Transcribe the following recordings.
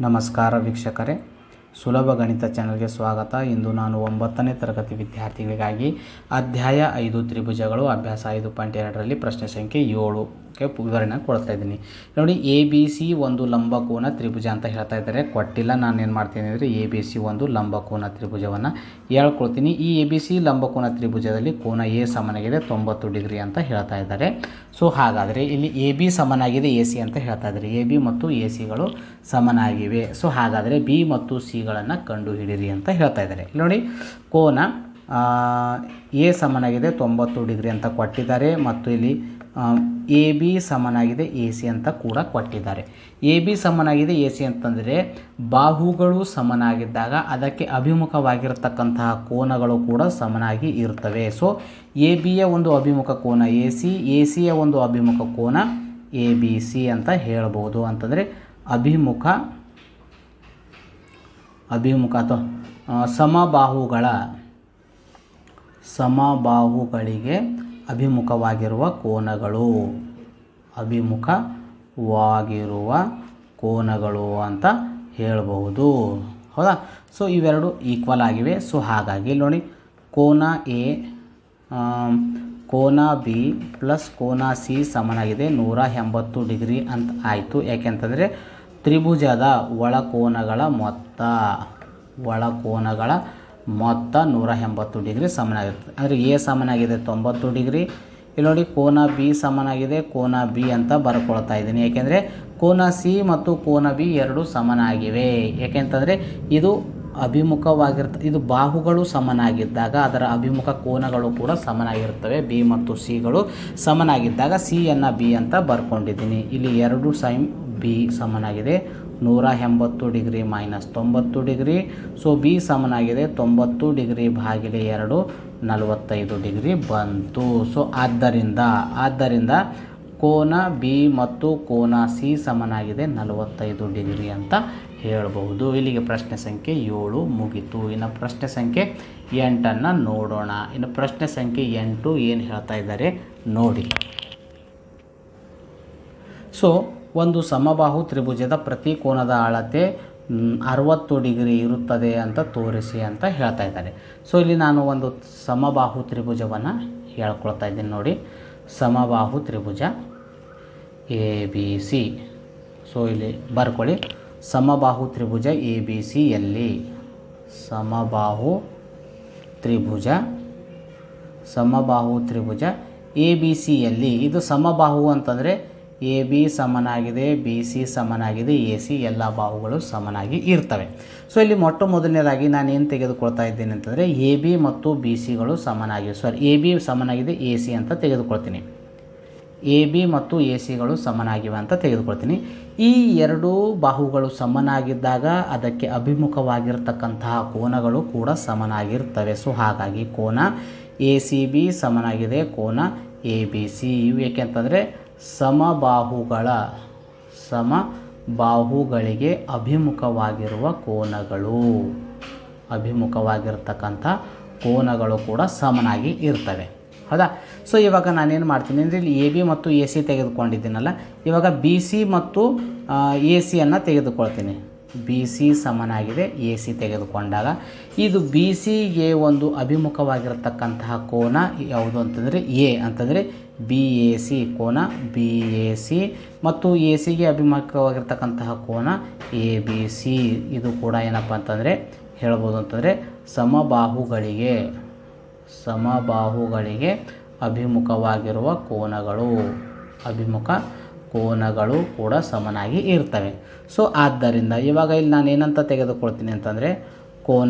ನಮಸ್ಕಾರ ವೀಕ್ಷಕರೇ ಸುಲಭ ಗಣಿತ ಚಾನಲ್ಗೆ ಸ್ವಾಗತ ಇಂದು ನಾನು ಒಂಬತ್ತನೇ ತರಗತಿ ವಿದ್ಯಾರ್ಥಿಗಳಿಗಾಗಿ ಅಧ್ಯಾಯ ಐದು ತ್ರಿಭುಜಗಳು ಅಭ್ಯಾಸ ಐದು ಪಾಯಿಂಟ್ ಎರಡರಲ್ಲಿ ಪ್ರಶ್ನೆ ಸಂಖ್ಯೆ ಏಳು ಕ್ಕೆ ವಿವರಣೆ ಕೊಡ್ತಾ ಇದ್ದೀನಿ ನೋಡಿ ಎ ಬಿ ಸಿ ಒಂದು ಲಂಬಕೋನ ತ್ರಿಭುಜ ಅಂತ ಹೇಳ್ತಾ ಇದ್ದಾರೆ ಕೊಟ್ಟಿಲ್ಲ ನಾನು ಏನು ಮಾಡ್ತೀನಿ ಅಂದರೆ ಎ ಬಿ ಸಿ ಒಂದು ಲಂಬಕೋನ ತ್ರಿಭುಜವನ್ನು ಹೇಳ್ಕೊಳ್ತೀನಿ ಈ ಎ ಬಿ ಸಿ ಲಂಬಕೋನ ತ್ರಿಭುಜದಲ್ಲಿ ಕೋನ ಎ ಸಮನಾಗಿದೆ ತೊಂಬತ್ತು ಡಿಗ್ರಿ ಅಂತ ಹೇಳ್ತಾ ಇದ್ದಾರೆ ಸೊ ಹಾಗಾದರೆ ಇಲ್ಲಿ ಎ ಬಿ ಸಮನಾಗಿದೆ ಎ ಸಿ ಅಂತ ಹೇಳ್ತಾ ಇದ್ದಾರೆ ಎ ಬಿ ಮತ್ತು ಎ ಸಿಗಳು ಸಮನಾಗಿವೆ ಸೊ ಹಾಗಾದರೆ ಬಿ ಮತ್ತು ಸಿಗಳನ್ನು ಕಂಡುಹಿಡಿಯಿರಿ ಅಂತ ಹೇಳ್ತಾ ಇದ್ದಾರೆ ಇಲ್ಲಿ ನೋಡಿ ಕೋನ ಎ ಸಮನಾಗಿದೆ ತೊಂಬತ್ತು ಡಿಗ್ರಿ ಅಂತ ಕೊಟ್ಟಿದ್ದಾರೆ ಮತ್ತು ಇಲ್ಲಿ ಎ ಬಿ ಸಮನಾಗಿದೆ ಎ ಸಿ ಅಂತ ಕೂಡ ಕೊಟ್ಟಿದ್ದಾರೆ ಎ ಬಿ ಸಮನಾಗಿದೆ ಎ ಸಿ ಅಂತಂದರೆ ಬಾಹುಗಳು ಸಮನಾಗಿದ್ದಾಗ ಅದಕ್ಕೆ ಅಭಿಮುಖವಾಗಿರತಕ್ಕಂತಹ ಕೋನಗಳು ಕೂಡ ಸಮನಾಗಿ ಇರ್ತವೆ ಸೊ ಎ ಬಿಯ ಒಂದು ಅಭಿಮುಖ ಕೋನ ಎ ಸಿ ಎ ಸಿಯ ಒಂದು ಅಭಿಮುಖ ಕೋನ ಎ ಬಿ ಸಿ ಅಂತ ಹೇಳ್ಬೋದು ಅಂತಂದರೆ ಅಭಿಮುಖ ಅಭಿಮುಖ ಅಥವಾ ಆ, ಸಮಬಾಹುಗಳ ಸಮಬಾಹುಗಳಿಗೆ ಅಭಿಮುಖವಾಗಿರುವ ಕೋನಗಳು ಅಭಿಮುಖವಾಗಿರುವ ಕೋನಗಳು ಅಂತ ಹೇಳಬಹುದು ಹೌದಾ ಸೊ ಇವೆರಡು ಈಕ್ವಲ್ ಆಗಿವೆ ಸೊ ಹಾಗಾಗಿ ಇಲ್ಲಿ ನೋಡಿ ಕೋನ ಎ ಆಮ್, ಕೋನ ಬಿ ಪ್ಲಸ್ ಕೋನ ಸಿ ಸಮನಾಗಿದೆ ನೂರ ಎಂಬತ್ತು ಡಿಗ್ರಿ ಅಂತ ಆಯಿತು ಯಾಕೆಂತಂದರೆ ತ್ರಿಭುಜದ ಒಳಕೋನಗಳ ಮೊತ್ತ ಒಳಕೋನಗಳ ಮೊತ್ತ ನೂರ ಎಂಬತ್ತು ಡಿಗ್ರಿ ಸಮನಾಗಿರ್ತದೆ ಅಂದರೆ ಎ ಸಮನಾಗಿದೆ ತೊಂಬತ್ತು ಡಿಗ್ರಿ ಇಲ್ಲಿ ನೋಡಿ ಕೋನ ಬಿ ಸಮನಾಗಿದೆ ಕೋನ ಬಿ ಅಂತ ಬರ್ಕೊಳ್ತಾ ಇದ್ದೀನಿ ಏಕೆಂದರೆ ಕೋನ ಸಿ ಮತ್ತು ಕೋನ ಬಿ ಎರಡು ಸಮನಾಗಿವೆ ಏಕೆಂತಂದರೆ ಇದು ಅಭಿಮುಖವಾಗಿರ್ತ ಇದು ಬಾಹುಗಳು ಸಮನಾಗಿದ್ದಾಗ ಅದರ ಅಭಿಮುಖ ಕೋನಗಳು ಕೂಡ ಸಮನಾಗಿರ್ತವೆ ಬಿ ಮತ್ತು ಸಿಗಳು ಸಮನಾಗಿದ್ದಾಗ ಸಿಯನ್ನು ಬಿ ಅಂತ ಬರ್ಕೊಂಡಿದ್ದೀನಿ ಇಲ್ಲಿ ಎರಡು ಸೈಮ್ ಬಿ ಸಮನಾಗಿದೆ ನೂರ ಎಂಬತ್ತು ಡಿಗ್ರಿ ಮೈನಸ್ ತೊಂಬತ್ತು ಡಿಗ್ರಿ ಸೊ ಬಿ ಸಮನಾಗಿದೆ ತೊಂಬತ್ತು ಡಿಗ್ರಿ ಭಾಗಿಲೆ ಎರಡು ನಲವತ್ತೈದು ಡಿಗ್ರಿ ಬಂತು ಸೊ ಆದ್ದರಿಂದ ಆದ್ದರಿಂದ ಕೋನ ಬಿ ಮತ್ತು ಕೋನ ಸಿ ಸಮನಾಗಿದೆ ನಲವತ್ತೈದು ಡಿಗ್ರಿ ಅಂತ ಹೇಳಬಹುದು ಇಲ್ಲಿಗೆ ಪ್ರಶ್ನೆ ಸಂಖ್ಯೆ ಏಳು ಮುಗೀತು ಇನ್ನು ಪ್ರಶ್ನೆ ಸಂಖ್ಯೆ ಎಂಟನ್ನು ನೋಡೋಣ ಇನ್ನು ಪ್ರಶ್ನೆ ಸಂಖ್ಯೆ ಎಂಟು ಏನು ಹೇಳ್ತಾ ಇದ್ದಾರೆ ನೋಡಿ ಸೊ ಒಂದು ಸಮಬಾಹು ತ್ರಿಭುಜದ ಪ್ರತಿ ಕೋನದ ಅಳತೆ ಮ್, ಅರವತ್ತು ಡಿಗ್ರಿ ಇರುತ್ತದೆ ಅಂತ ತೋರಿಸಿ ಅಂತ ಹೇಳ್ತಾ ಇದ್ದಾರೆ ಸೊ ಇಲ್ಲಿ ನಾನು ಒಂದು ಸಮಬಾಹು ತ್ರಿಭುಜವನ್ನು ಹೇಳ್ಕೊಳ್ತಾ ಇದ್ದೀನಿ ನೋಡಿ ಸಮಬಾಹು ತ್ರಿಭುಜ ಎ ಬಿ ಸಿ ಸೊ ಇಲ್ಲಿ ಬರ್ಕೊಳ್ಳಿ ಸಮಬಾಹು ತ್ರಿಭುಜ ಎ ಬಿ ಸಿಯಲ್ಲಿ ಸಮಬಾಹು ತ್ರಿಭುಜ ಸಮಬಾಹು ತ್ರಿಭುಜ ಎ ಬಿ ಸಿಯಲ್ಲಿ ಇದು ಸಮಬಾಹು ಅಂತಂದರೆ ಎ ಬಿ ಸಮನಾಗಿದೆ ಬಿ ಸಿ ಸಮನಾಗಿದೆ ಎ ಸಿ ಎಲ್ಲ ಬಾಹುಗಳು ಸಮನಾಗಿ ಇರ್ತವೆ ಸೊ ಇಲ್ಲಿ ಮೊಟ್ಟ ಮೊದಲನೇದಾಗಿ ನಾನು ಏನು ತೆಗೆದುಕೊಳ್ತಾ ಇದ್ದೀನಿ ಅಂತಂದರೆ ಎ ಬಿ ಮತ್ತು ಬಿ ಸಿಗಳು ಸಮನಾಗಿವೆ ಸಾರಿ ಎ ಬಿ ಸಮನಾಗಿದೆ ಎ ಸಿ ಅಂತ ತೆಗೆದುಕೊಳ್ತೀನಿ ಎ ಬಿ ಮತ್ತು ಎ ಸಿಗಳು ಸಮನಾಗಿವೆ ಅಂತ ತೆಗೆದುಕೊಳ್ತೀನಿ ಈ ಎರಡೂ ಬಾಹುಗಳು ಸಮನಾಗಿದ್ದಾಗ ಅದಕ್ಕೆ ಅಭಿಮುಖವಾಗಿರ್ತಕ್ಕಂತಹ ಕೋನಗಳು ಕೂಡ ಸಮನಾಗಿರ್ತವೆ ಸೊ ಹಾಗಾಗಿ ಕೋನ ಎ ಸಿ ಬಿ ಸಮನಾಗಿದೆ ಕೋನ ಎ ಬಿ ಸಿ ಇವು ಏಕೆಂತಂದರೆ ಸಮಬಾಹುಗಳ ಸಮ ಬಾಹುಗಳಿಗೆ ಅಭಿಮುಖವಾಗಿರುವ ಕೋನಗಳು ಅಭಿಮುಖವಾಗಿರ್ತಕ್ಕಂಥ ಕೋನಗಳು ಕೂಡ ಸಮನಾಗಿ ಇರ್ತವೆ ಹೌದಾ ಸೊ ಇವಾಗ ನಾನೇನು ಮಾಡ್ತೀನಿ ಅಂದರೆ ಇಲ್ಲಿ ಎ ಬಿ ಮತ್ತು ಎ ಸಿ ತೆಗೆದುಕೊಂಡಿದ್ದೀನಲ್ಲ ಇವಾಗ ಬಿ ಸಿ ಮತ್ತು ಎ ಸಿಯನ್ನು ತೆಗೆದುಕೊಳ್ತೀನಿ ಬಿ ಸಿ ಸಮನಾಗಿದೆ ಎ ಸಿ ತೆಗೆದುಕೊಂಡಾಗ ಇದು ಬಿ ಸಿಗೆ ಒಂದು ಅಭಿಮುಖವಾಗಿರತಕ್ಕಂತಹ ಕೋನ ಯಾವುದು ಅಂತಂದರೆ ಎ ಅಂತಂದರೆ ಬಿ ಎ ಸಿ ಕೋನ ಬಿ ಎ ಸಿ ಮತ್ತು ಎ ಸಿಗೆ ಅಭಿಮುಖವಾಗಿರ್ತಕ್ಕಂತಹ ಕೋನ ಎ ಬಿ ಸಿ ಇದು ಕೂಡ ಏನಪ್ಪ ಅಂತಂದರೆ ಹೇಳ್ಬೋದು ಅಂತಂದರೆ ಸಮಬಾಹುಗಳಿಗೆ ಸಮಬಾಹುಗಳಿಗೆ ಅಭಿಮುಖವಾಗಿರುವ ಕೋನಗಳು ಅಭಿಮುಖ ಕೋನಗಳು ಕೂಡ ಸಮನಾಗಿ ಇರ್ತವೆ ಸೊ ಆದ್ದರಿಂದ ಇವಾಗ ಇಲ್ಲಿ ನಾನು ಏನಂತ ತೆಗೆದುಕೊಳ್ತೀನಿ ಅಂತಂದರೆ ಕೋನ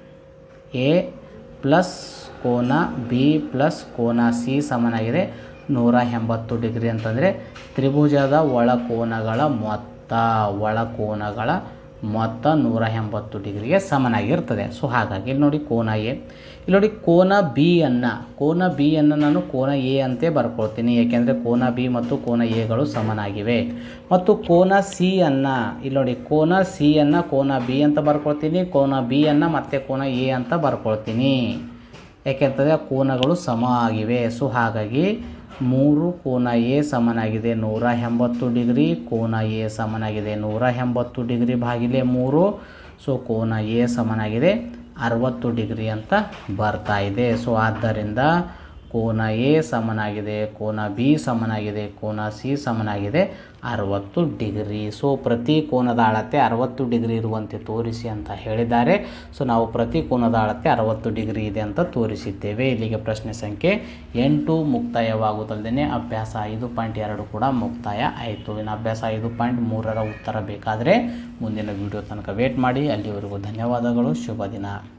ಎ ಪ್ಲಸ್ ಕೋನ ಬಿ ಪ್ಲಸ್ ಕೋನ ಸಿ ಸಮನಾಗಿದೆ ನೂರ ಎಂಬತ್ತು ಡಿಗ್ರಿ ಅಂತಂದರೆ ತ್ರಿಭುಜದ ಒಳಕೋನಗಳ ಮೊತ್ತ ಒಳಕೋನಗಳ ಮೊತ್ತ ನೂರ ಎಂಬತ್ತು ಡಿಗ್ರಿಗೆ ಸಮನಾಗಿರ್ತದೆ ಸೊ ಹಾಗಾಗಿ ಇಲ್ಲಿ ನೋಡಿ ಕೋನ ಎ ಇಲ್ಲಿ ನೋಡಿ ಕೋನ ಬಿ ಅನ್ನು ಕೋನ ಬಿ ಅನ್ನು ನಾನು ಕೋನ ಎ ಅಂತೆ ಬರ್ಕೊಳ್ತೀನಿ ಏಕೆಂದರೆ ಕೋನ ಬಿ ಮತ್ತು ಕೋನ ಎಗಳು ಸಮನಾಗಿವೆ ಮತ್ತು ಕೋನ ಸಿ ಅನ್ನು ಇಲ್ಲಿ ನೋಡಿ ಕೋನ ಸಿ ಅನ್ನು ಕೋನ ಬಿ ಅಂತ ಬರ್ಕೊಳ್ತೀನಿ ಕೋನ ಬಿ ಅನ್ನು ಮತ್ತೆ ಕೋನ ಎ ಅಂತ ಬರ್ಕೊಳ್ತೀನಿ ಯಾಕೆಂತಂದರೆ ಕೋನಗಳು ಸಮ ಆಗಿವೆ ಸೊ ಹಾಗಾಗಿ ಮೂರು ಕೋನ ಎ ಸಮನಾಗಿದೆ ನೂರ ಎಂಬತ್ತು ಡಿಗ್ರಿ ಕೋನ ಎ ಸಮನಾಗಿದೆ ನೂರ ಎಂಬತ್ತು ಡಿಗ್ರಿ ಭಾಗಿಲೆ ಮೂರು ಸೊ ಕೋನ ಎ ಸಮನಾಗಿದೆ ಅರವತ್ತು ಡಿಗ್ರಿ ಅಂತ ಬರ್ತಾ ಇದೆ ಸೊ ಆದ್ದರಿಂದ ಕೋನ ಎ ಸಮನಾಗಿದೆ ಕೋನ ಬಿ ಸಮನಾಗಿದೆ ಕೋನ ಸಿ ಸಮನಾಗಿದೆ ಅರವತ್ತು ಡಿಗ್ರಿ ಸೊ ಪ್ರತಿ ಕೋನದ ಅಳತೆ ಅರವತ್ತು ಡಿಗ್ರಿ ಇರುವಂತೆ ತೋರಿಸಿ ಅಂತ ಹೇಳಿದ್ದಾರೆ ಸೊ ನಾವು ಪ್ರತಿ ಕೋನದ ಅಳತೆ ಅರವತ್ತು ಡಿಗ್ರಿ ಇದೆ ಅಂತ ತೋರಿಸಿದ್ದೇವೆ ಇಲ್ಲಿಗೆ ಪ್ರಶ್ನೆ ಸಂಖ್ಯೆ ಎಂಟು ಮುಕ್ತಾಯವಾಗುತ್ತಲ್ಲದೇ ಅಭ್ಯಾಸ ಐದು ಪಾಯಿಂಟ್ ಎರಡು ಕೂಡ ಮುಕ್ತಾಯ ಆಯಿತು ಇನ್ನು ಅಭ್ಯಾಸ ಐದು ಪಾಯಿಂಟ್ ಮೂರರ ಉತ್ತರ ಬೇಕಾದರೆ ಮುಂದಿನ ವಿಡಿಯೋ ತನಕ ವೇಟ್ ಮಾಡಿ ಅಲ್ಲಿವರೆಗೂ ಧನ್ಯವಾದಗಳು ಶುಭ ದಿನ